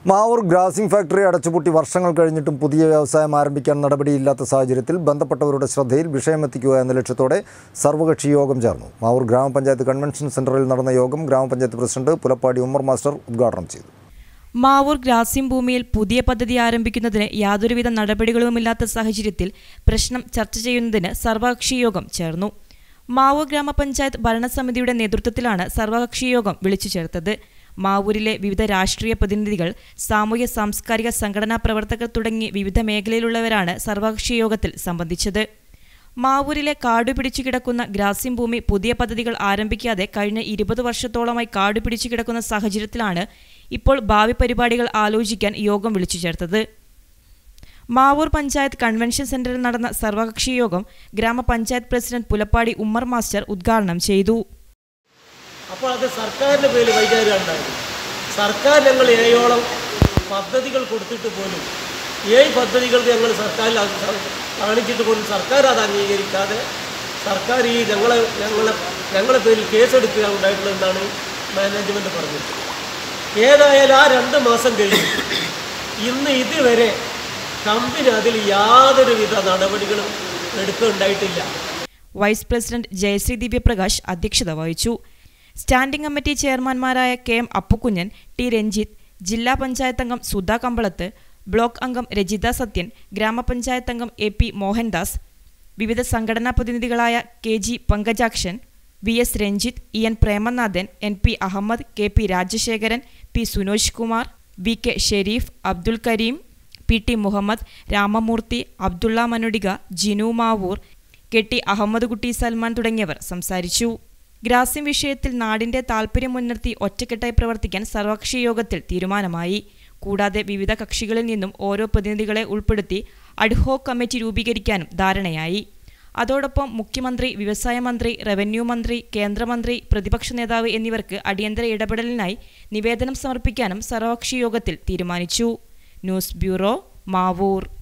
Mavoor ഗ്രാസിംഗ് factory അടച്ചുപൂട്ടി വർഷങ്ങൾ കഴിഞ്ഞിട്ടും പുതിയ വ്യവസായം ആരംഭിക്കാൻ നടപടിയില്ലാത്ത സാഹചര്യത്തിൽ ബന്ധപ്പെട്ടവരുടെ ശ്രദ്ധയിൽ വിഷയമെത്തിക്കുക എന്ന ലക്ഷ്യത്തോടെ സർവകക്ഷി യോഗം ചേർന്നു മാവൂർ ഗ്രാമപഞ്ചായത്ത് കൺവെൻഷൻ സെന്ററിൽ നടന്ന യോഗം ഗ്രാമപഞ്ചായത്ത് പ്രസിഡന്റ് പുലപ്പാടി ഉമ്മർ മാസ്റ്റർ ഉദ്ഘാടനം ചെയ്തു മാവൂർ ഗ്രാസിം ഭൂമിയിൽ പുതിയ പദ്ധതി ആരംഭിക്കുന്നതിന് യാതൊരുവിധ നടപടികളുമില്ലാത്ത സാഹചര്യത്തിൽ പ്രശ്നം ചർച്ച ചെയ്യുന്നതിന് സർവകക്ഷി യോഗം ചേർന്നു മാവൂർ ഗ്രാമപഞ്ചായത്ത് ഭരണസമിതിയുടെ നേതൃത്വത്തിലാണ് സർവകക്ഷി യോഗം വിളിച്ചു ചേർത്തത് മാവൂരിലെ വിവിധ രാഷ്ട്രീയ പ്രതിനിധികൾ സാമൂഹ്യ സാംസ്കാരിക സംഘടനാ പ്രവർത്തകർ തുടങ്ങി വിവിധ മേഖലയിലുള്ളവരാണ് സർവകക്ഷി യോഗത്തിൽ സംബന്ധിച്ചത് മാവൂരിലെ കാടുപിടിച്ചു കിടക്കുന്ന ഗ്രാസിം ഭൂമി പുതിയ പദ്ധതികൾ ആരംഭിക്കാതെ കഴിഞ്ഞ ഇരുപത് വർഷത്തോളമായി കാടുപിടിച്ചു കിടക്കുന്ന സാഹചര്യത്തിലാണ് ഇപ്പോൾ ഭാവി പരിപാടികൾ ആലോചിക്കാൻ യോഗം വിളിച്ചു ചേർത്തത് മാവൂർ പഞ്ചായത്ത് കൺവെൻഷൻ സെന്ററിൽ നടന്ന സർവകക്ഷി യോഗം ഗ്രാമപഞ്ചായത്ത് പ്രസിഡന്റ് പുലപ്പാടി ഉമ്മർ മാസ്റ്റർ ഉദ്ഘാടനം ചെയ്തു അപ്പോൾ അത് സർക്കാരിൻ്റെ പേരിൽ വൈകാര്യം ഉണ്ടായിരുന്നു സർക്കാർ ഞങ്ങൾ ഏഴോളം പദ്ധതികൾ കൊടുത്തിട്ട് പോലും ഏഴ് പദ്ധതികൾക്ക് ഞങ്ങൾ സർക്കാരിൽ അത് സ- കാണിച്ചിട്ട് പോലും സർക്കാർ അത് അംഗീകരിക്കാതെ സർക്കാർ ഈ ഞങ്ങളെ ഞങ്ങളെ ഞങ്ങളെ പേരിൽ കേസെടുക്കുക ഉണ്ടായിട്ടുള്ളതെന്നാണ് മാനേജ്മെൻറ്റ് പറഞ്ഞത് ഏതായാലും ആ രണ്ട് മാസം കഴിഞ്ഞു ഇന്ന് ഇതുവരെ കമ്പനി അതിൽ യാതൊരുവിധ നടപടികളും എടുക്കുന്നുണ്ടായിട്ടില്ല വൈസ് പ്രസിഡന്റ് ജയശ്രീ ദിവ്യപ്രകാശ് അധ്യക്ഷത വഹിച്ചു സ്റ്റാൻഡിംഗ് കമ്മിറ്റി ചെയർമാൻമാരായ K M Appukkunjan T Ranjith ജില്ലാ പഞ്ചായത്ത് അംഗം സുധാ കമ്പളത്ത് ബ്ലോക്ക് അംഗം രജിത സത്യൻ ഗ്രാമപഞ്ചായത്ത് അംഗം എ പി മോഹൻദാസ് വിവിധ സംഘടനാ പ്രതിനിധികളായ K G Pankajakshan V S Ranjith E N Premanathan N P Ahammed K P Rajasekharan P Sunoj Kumar V K Shareef Abdul Kareem P T Muhammed Ramamoorthy Abdulla മനുടിക ജിനു മാവൂർ കെ ടി അഹമ്മദ് കുട്ടി സൽമാൻ തുടങ്ങിയവർ സംസാരിച്ചു ഗ്രാസ്യം വിഷയത്തിൽ നാടിന്റെ താൽപര്യം മുൻനിർത്തി ഒറ്റക്കെട്ടായി പ്രവർത്തിക്കാൻ സർവകക്ഷി യോഗത്തിൽ തീരുമാനമായി കൂടാതെ വിവിധ കക്ഷികളിൽ നിന്നും ഓരോ പ്രതിനിധികളെ ഉൾപ്പെടുത്തി അഡ്ഹോക് കമ്മിറ്റി രൂപീകരിക്കാനും ധാരണയായി അതോടൊപ്പം മുഖ്യമന്ത്രി വ്യവസായ മന്ത്രി റവന്യൂ മന്ത്രി കേന്ദ്രമന്ത്രി പ്രതിപക്ഷ നേതാവ് എന്നിവർക്ക് അടിയന്തര ഇടപെടലിനായി നിവേദനം സമർപ്പിക്കാനും സർവകക്ഷി യോഗത്തിൽ തീരുമാനിച്ചു ന്യൂസ് ബ്യൂറോ മാവൂർ